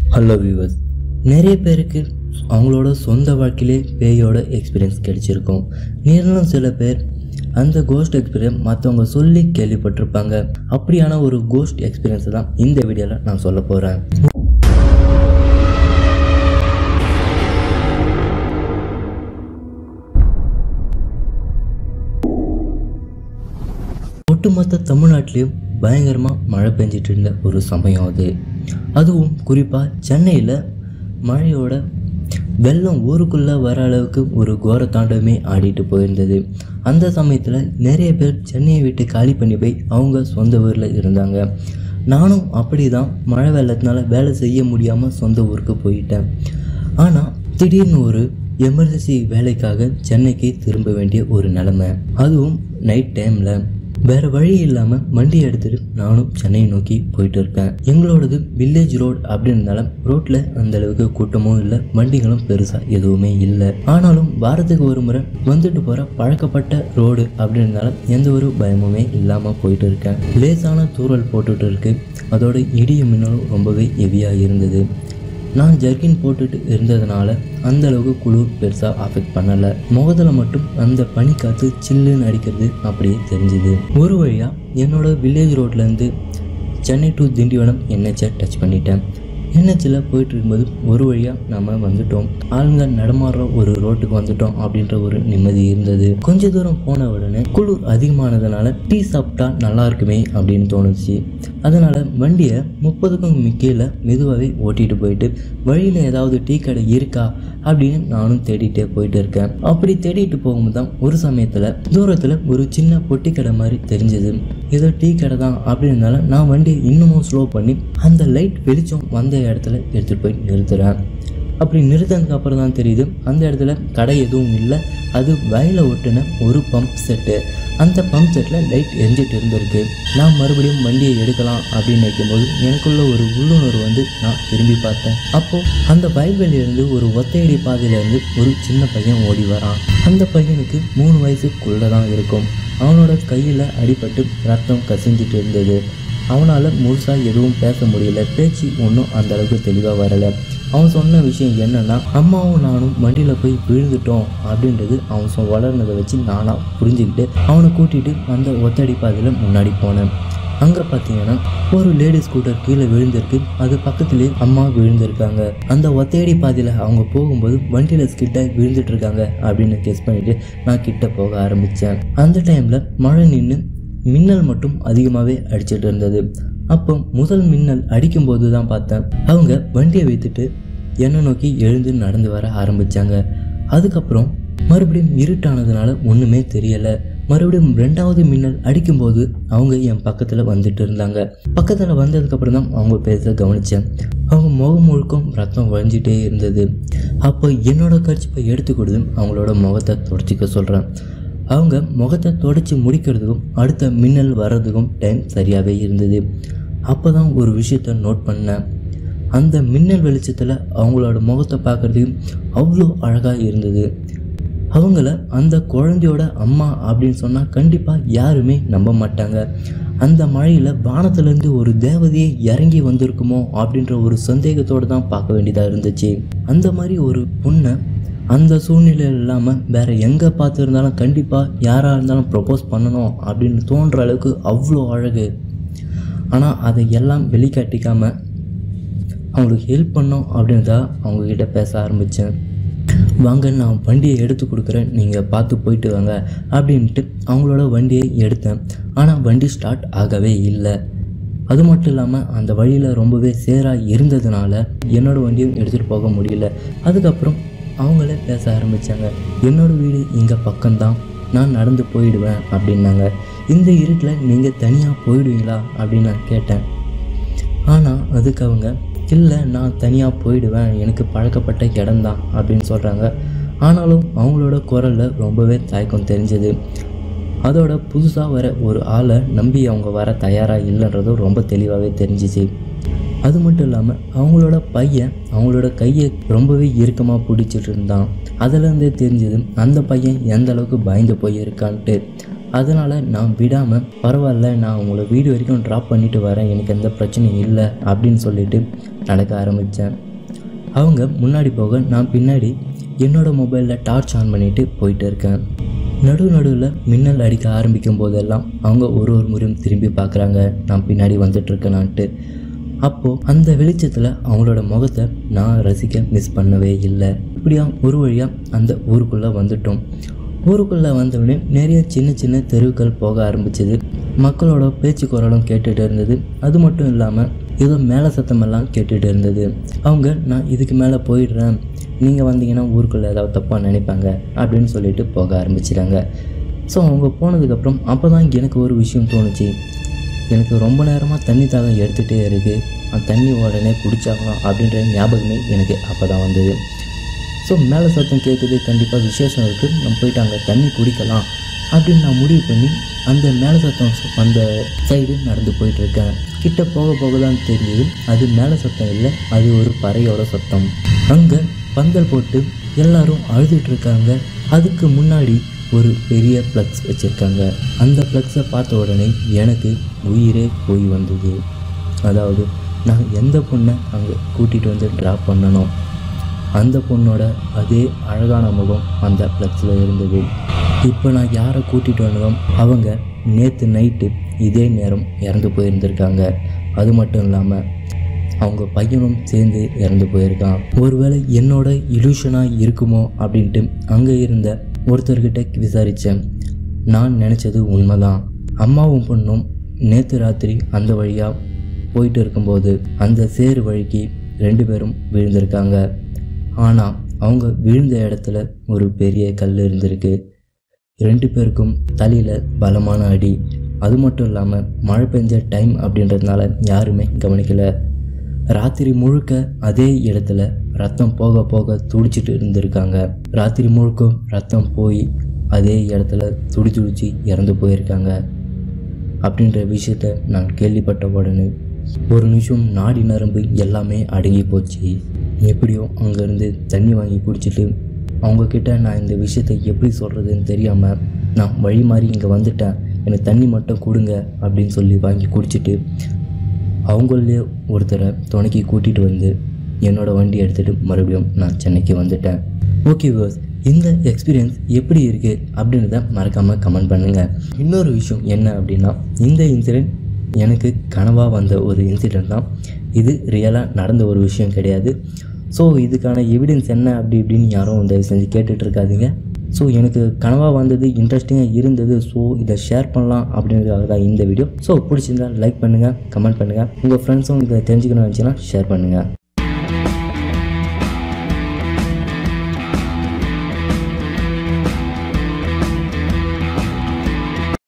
hello viewers நிறைய பேருக்கு அவங்களோட சொந்த வாழ்க்கையிலே பேயோட எக்ஸ்பீரியன்ஸ் கிடைச்சிருக்கும் நீங்களும் சில பேர் அந்த கோஸ்ட் எக்ஸ்பீரியன்ஸ் மற்றவங்க சொல்லி கேள்விப்பட்டிருப்பாங்க அப்படியான ஒரு கோஸ்ட் எக்ஸ்பீரியன்ஸை தான் இந்த வீடியோவில் நான் சொல்ல போகிறேன் ஒட்டுமொத்த தமிழ்நாட்டிலையும் பயங்கரமாக மழை பெஞ்சிட்டு இருந்த ஒரு சமயம் அது அதுவும் குறிப்பாக சென்னையில் மழையோட வெள்ளம் ஊருக்குள்ளே வர அளவுக்கு ஒரு கோர தாண்டவமே ஆடிட்டு போயிருந்தது அந்த சமயத்தில் நிறைய பேர் சென்னையை விட்டு காலி பண்ணி போய் அவங்க சொந்த ஊரில் இருந்தாங்க நானும் அப்படி தான் மழை வெள்ளத்தினால வேலை செய்ய முடியாமல் சொந்த ஊருக்கு போயிட்டேன் ஆனால் திடீர்னு ஒரு எமர்ஜென்சி வேலைக்காக சென்னைக்கு திரும்ப வேண்டிய ஒரு நிலைமை அதுவும் நைட் டைமில் வேற வழி இல்லாமல் வண்டி எடுத்துட்டு நானும் சென்னையை நோக்கி போயிட்டு இருக்கேன் எங்களோடது வில்லேஜ் ரோட் அப்படின்றதால ரோட்ல அந்த அளவுக்கு கூட்டமும் இல்லை வண்டிகளும் பெருசா எதுவுமே இல்லை ஆனாலும் வாரத்துக்கு ஒரு முறை வந்துட்டு போற பழக்கப்பட்ட ரோடு அப்படின்றதால எந்த ஒரு பயமுமே இல்லாம போயிட்டு இருக்கேன் லேசான தூறல் போட்டுட்டு இருக்கு அதோட இடியும் மின்னலும் ரொம்பவே ஹெவியாக இருந்தது நான் ஜர்கின் போட்டுட்டு இருந்ததுனால அந்த அளவுக்கு குளிர் பெருசாக அஃபெக்ட் பண்ணலை முகத்தில் மட்டும் அந்த பனிக்காற்று சில்லுன்னு அடிக்கிறது அப்படியே தெரிஞ்சுது ஒரு வழியாக என்னோட வில்லேஜ் ரோட்லேருந்து சென்னை டு திண்டிவனம் என்ஹெச்சை டச் பண்ணிட்டேன் என்ஹெச்சில் போயிட்டு இருக்கும்போது ஒரு வழியாக நம்ம வந்துட்டோம் ஆளுங்க நடமாடுற ஒரு ரோட்டுக்கு வந்துட்டோம் அப்படின்ற ஒரு நிம்மதி இருந்தது கொஞ்ச தூரம் போன உடனே குளிர் அதிகமானதுனால டீ சாப்பிட்டா நல்லா இருக்குமே அப்படின்னு தோணுச்சு அதனால் வண்டியை முப்பதுக்கும் கீழே மெதுவாகவே ஓட்டிகிட்டு போயிட்டு வழியில் ஏதாவது டீ கடை இருக்கா அப்படின்னு நானும் தேடிட்டே போயிட்டு இருக்கேன் அப்படி தேடிட்டு போகும்போது தான் ஒரு சமயத்தில் தூரத்தில் ஒரு சின்ன பொட்டி கடை மாதிரி தெரிஞ்சது ஏதோ டீ கடை தான் அப்படின்றனால நான் வண்டியை இன்னமும் ஸ்லோ பண்ணி அந்த லைட் வெளிச்சம் வந்த இடத்துல எடுத்துகிட்டு போய் நிறுத்துறேன் அப்படி நிறுத்தினதுக்கு அப்புறம் தான் தெரியுது அந்த இடத்துல கடை எதுவும் இல்லை அது வயலை ஒட்டின ஒரு பம்ப் செட்டு அந்த பம்ப் செட்டில் லைட் எரிஞ்சிட்டு இருந்திருக்கு நான் மறுபடியும் வண்டியை எடுக்கலாம் அப்படின்னு நினைக்கும்போது எனக்குள்ள ஒரு உள்ளுணர்வு வந்து நான் திரும்பி பார்த்தேன் அப்போது அந்த வயல்வெளியிலேருந்து ஒரு ஒத்தையடி பாதையிலேருந்து ஒரு சின்ன பையன் ஓடி வரான் அந்த பையனுக்கு மூணு வயசுக்குள்ளே தான் இருக்கும் அவனோட கையில் அடிபட்டு ரத்தம் கசிஞ்சிட்டு இருந்தது அவனால் முழுசாக எதுவும் பேச முடியல பேச்சு ஒன்றும் அந்த அளவுக்கு தெளிவாக வரலை அவன் சொன்ன விஷயம் என்னன்னா அம்மாவும் நானும் வண்டியில் போய் விழுந்துட்டோம் அப்படின்றது அவன் சொ வளர்னதை வச்சு நானாக புரிஞ்சுக்கிட்டு அவனை கூட்டிகிட்டு அந்த ஒத்தடி பாதையில் முன்னாடி போனேன் அங்கே பார்த்தீங்கன்னா ஒரு லேடி ஸ்கூட்டர் கீழே விழுந்திருக்கு அது பக்கத்துலேயே அம்மா விழுந்திருக்காங்க அந்த ஒத்தையடி பாதையில் அவங்க போகும்போது வண்டியில் ஸ்கிட்ட விழுந்துட்டு இருக்காங்க அப்படின்னு கெஸ் பண்ணிட்டு நான் கிட்ட போக ஆரம்பித்தேன் அந்த டைமில் மழை நின்று மின்னல் மட்டும் அதிகமாகவே அடிச்சிட்டு இருந்தது அப்போ முதல் மின்னல் அடிக்கும்போது தான் பார்த்தேன் அவங்க வண்டியை வைத்துட்டு என்னை நோக்கி எழுந்து நடந்து வர ஆரம்பித்தாங்க அதுக்கப்புறம் மறுபடியும் இருட்டானதுனால ஒன்றுமே தெரியலை மறுபடியும் ரெண்டாவது மின்னல் அடிக்கும்போது அவங்க என் பக்கத்தில் வந்துட்டு இருந்தாங்க பக்கத்தில் வந்ததுக்கப்புறம் தான் அவங்க பேச கவனித்தேன் அவங்க முகம் முழுக்கும் ரத்தம் வழிஞ்சிட்டே இருந்தது அப்போ என்னோட கர்ச்சிப்பை எடுத்து கொடுத்து அவங்களோட முகத்தை தொடச்சிக்க சொல்கிறேன் அவங்க முகத்தை தொடச்சி முடிக்கிறதுக்கும் அடுத்த மின்னல் வர்றதுக்கும் டைம் சரியாகவே இருந்தது அப்போ தான் ஒரு விஷயத்த நோட் பண்ணேன் அந்த மின்னல் வெளிச்சத்தில் அவங்களோட முகத்தை பார்க்குறதுக்கு அவ்வளோ அழகாக இருந்தது அவங்கள அந்த குழந்தையோட அம்மா அப்படின்னு சொன்னால் கண்டிப்பாக யாருமே நம்ப மாட்டாங்க அந்த மழையில் வானத்துலேருந்து ஒரு தேவதையே இறங்கி வந்திருக்குமோ அப்படின்ற ஒரு சந்தேகத்தோடு தான் பார்க்க வேண்டியதாக இருந்துச்சு அந்த மாதிரி ஒரு பொண்ணை அந்த சூழ்நிலை இல்லாமல் வேறு எங்கே பார்த்துருந்தாலும் கண்டிப்பாக யாராக இருந்தாலும் ப்ரப்போஸ் பண்ணணும் அப்படின்னு தோன்ற அளவுக்கு அவ்வளோ அழகு ஆனால் அதை எல்லாம் வெளிக்காட்டிக்காமல் அவங்களுக்கு ஹெல்ப் பண்ணோம் அப்படின்றதா அவங்கக்கிட்ட பேச ஆரம்பித்தேன் வாங்க நான் வண்டியை எடுத்து கொடுக்குறேன் நீங்கள் பார்த்து போயிட்டு வாங்க அப்படின்ட்டு அவங்களோட வண்டியை எடுத்தேன் ஆனால் வண்டி ஸ்டார்ட் ஆகவே இல்லை அது மட்டும் இல்லாமல் அந்த வழியில் ரொம்பவே சேராக இருந்ததுனால என்னோடய வண்டியும் எடுத்துகிட்டு போக முடியல அதுக்கப்புறம் அவங்களே பேச ஆரம்பித்தாங்க என்னோடய வீடு இங்கே பக்கம்தான் நான் நடந்து போயிடுவேன் அப்படின்னாங்க இந்த இருட்டில் நீங்கள் தனியாக போயிடுவீங்களா அப்படின்னு நான் கேட்டேன் ஆனால் அதுக்கு அவங்க இல்லை நான் தனியாக போயிடுவேன் எனக்கு பழக்கப்பட்ட இடம்தான் அப்படின்னு சொல்கிறாங்க ஆனாலும் அவங்களோட குரலில் ரொம்பவே தயக்கம் தெரிஞ்சது அதோட புதுசாக வர ஒரு ஆளை நம்பி அவங்க வர தயாராக இல்லைன்றதும் ரொம்ப தெளிவாகவே தெரிஞ்சிச்சு அது மட்டும் இல்லாமல் அவங்களோட பையன் அவங்களோட கையை ரொம்பவே இறுக்கமாக பிடிச்சிட்டு இருந்தான் அதுலேருந்தே தெரிஞ்சது அந்த பையன் எந்த அளவுக்கு பயந்து போயிருக்கான்ட்டு அதனால் நான் விடாமல் பரவாயில்ல நான் உங்களை வீடு வரைக்கும் ட்ராப் பண்ணிட்டு வரேன் எனக்கு எந்த பிரச்சனையும் இல்லை அப்படின்னு சொல்லிட்டு நடக்க ஆரம்பித்தேன் அவங்க முன்னாடி போக நான் பின்னாடி என்னோட மொபைலில் டார்ச் ஆன் பண்ணிட்டு போயிட்டு இருக்கேன் நடு நடுவில் மின்னல் அடிக்க ஆரம்பிக்கும் போதெல்லாம் அவங்க ஒரு ஒரு முறையும் திரும்பி பார்க்குறாங்க நான் பின்னாடி வந்துட்டு இருக்கேனான்ட்டு அப்போது அந்த வெளிச்சத்தில் அவங்களோட முகத்தை நான் ரசிக்க மிஸ் பண்ணவே இல்லை இப்படியா ஒரு வழியாக அந்த ஊருக்குள்ளே வந்துட்டோம் ஊருக்குள்ளே வந்தவுடனே நிறைய சின்ன சின்ன தெருவுகள் போக ஆரம்பிச்சது மக்களோட பேச்சு குரலும் கேட்டுட்டு இருந்தது அது மட்டும் இல்லாமல் ஏதோ மேலே சத்தமெல்லாம் கேட்டுட்டு இருந்தது அவங்க நான் இதுக்கு மேலே போயிடுறேன் நீங்கள் வந்தீங்கன்னா ஊருக்குள்ளே ஏதாவது தப்பாக நினைப்பாங்க அப்படின்னு சொல்லிட்டு போக ஆரம்பிச்சிட்டாங்க ஸோ அவங்க போனதுக்கப்புறம் அப்போ தான் எனக்கு ஒரு விஷயம் தோணுச்சு எனக்கு ரொம்ப நேரமாக தண்ணி தாகம் எடுத்துகிட்டே இருக்குது அந்த தண்ணி உடனே குடிச்சாகலாம் அப்படின்ற ஞாபகமே எனக்கு அப்போ தான் வந்தது ஸோ மேலே சத்தம் கேட்குது கண்டிப்பாக விசேஷம் இருக்குது நம்ம போயிட்டு அங்கே தண்ணி குடிக்கலாம் அப்படின்னு நான் முடிவு பண்ணி அந்த மேலே சத்தம் ச- அந்த சைடு நடந்து போயிட்டுருக்கேன் கிட்ட போக போக தான் தெரிஞ்சது அது மேலே சத்தம் இல்லை அது ஒரு பறையோட சத்தம் அங்கே பந்தல் போட்டு எல்லாரும் அழுதுட்டு இருக்காங்க அதுக்கு முன்னாடி ஒரு பெரிய ப்ளக்ஸ் வச்சுருக்காங்க அந்த ப்ளக்ஸை பார்த்த உடனே எனக்கு உயிரே போய் வந்தது அதாவது நான் எந்த பொண்ணை அங்கே கூட்டிகிட்டு வந்து ட்ராப் பண்ணணும் அந்த பொண்ணோட அதே அழகான முகம் அந்த ப்ளக்ஸில் இருந்தது இப்போ நான் யாரை கூட்டிகிட்டு வந்தோம் அவங்க நேற்று நைட்டு இதே நேரம் இறந்து போயிருந்திருக்காங்க அது மட்டும் இல்லாமல் அவங்க பையனும் சேர்ந்து இறந்து போயிருக்கான் ஒருவேளை என்னோட இலூஷனாக இருக்குமோ அப்படின்ட்டு அங்கே இருந்த ஒருத்தர்கிட்ட விசாரித்தேன் நான் நினச்சது உண்மைதான் அம்மாவும் பொண்ணும் நேற்று ராத்திரி அந்த வழியாக போயிட்டு இருக்கும்போது அந்த சேறு வழிக்கு ரெண்டு பேரும் விழுந்திருக்காங்க ஆனால் அவங்க விழுந்த இடத்துல ஒரு பெரிய கல் இருந்திருக்கு ரெண்டு பேருக்கும் தலையில் பலமான அடி அது மட்டும் இல்லாமல் மழை பெஞ்ச டைம் அப்படின்றதுனால யாருமே கவனிக்கல ராத்திரி முழுக்க அதே இடத்துல ரத்தம் போக போக துடிச்சிட்டு இருந்திருக்காங்க ராத்திரி முழுக்க ரத்தம் போய் அதே இடத்துல துடி துடிச்சு இறந்து போயிருக்காங்க அப்படின்ற விஷயத்த நான் கேள்விப்பட்ட உடனே ஒரு நிமிஷம் நாடி நரம்பு எல்லாமே அடங்கி போச்சு எப்படியோ அங்கேருந்து தண்ணி வாங்கி குடிச்சிட்டு அவங்கக்கிட்ட நான் இந்த விஷயத்தை எப்படி சொல்கிறதுன்னு தெரியாமல் நான் வழி மாறி இங்கே வந்துட்டேன் எனக்கு தண்ணி மட்டும் கொடுங்க அப்படின்னு சொல்லி வாங்கி குடிச்சிட்டு அவங்களே ஒருத்தரை துணைக்கி கூட்டிகிட்டு வந்து என்னோடய வண்டி எடுத்துகிட்டு மறுபடியும் நான் சென்னைக்கு வந்துட்டேன் ஓகே விவர்ஸ் இந்த எக்ஸ்பீரியன்ஸ் எப்படி இருக்குது அப்படின்றத மறக்காமல் கமெண்ட் பண்ணுங்கள் இன்னொரு விஷயம் என்ன அப்படின்னா இந்த இன்சிடெண்ட் எனக்கு கனவாக வந்த ஒரு இன்சிடெண்ட் தான் இது ரியலாக நடந்த ஒரு விஷயம் கிடையாது ஸோ இதுக்கான எவிடன்ஸ் என்ன அப்படி இப்படின்னு யாரும் தயவு செஞ்சு கேட்டுட்டு இருக்காதீங்க ஸோ எனக்கு கனவாக வந்தது இன்ட்ரெஸ்டிங்காக இருந்தது ஸோ இதை ஷேர் பண்ணலாம் அப்படின்றதுக்காக தான் இந்த வீடியோ ஸோ பிடிச்சிருந்தா லைக் பண்ணுங்கள் கமெண்ட் பண்ணுங்கள் உங்கள் ஃப்ரெண்ட்ஸும் இதை தெரிஞ்சுக்கணும்னு நினச்சின்னா ஷேர் பண்ணுங்கள்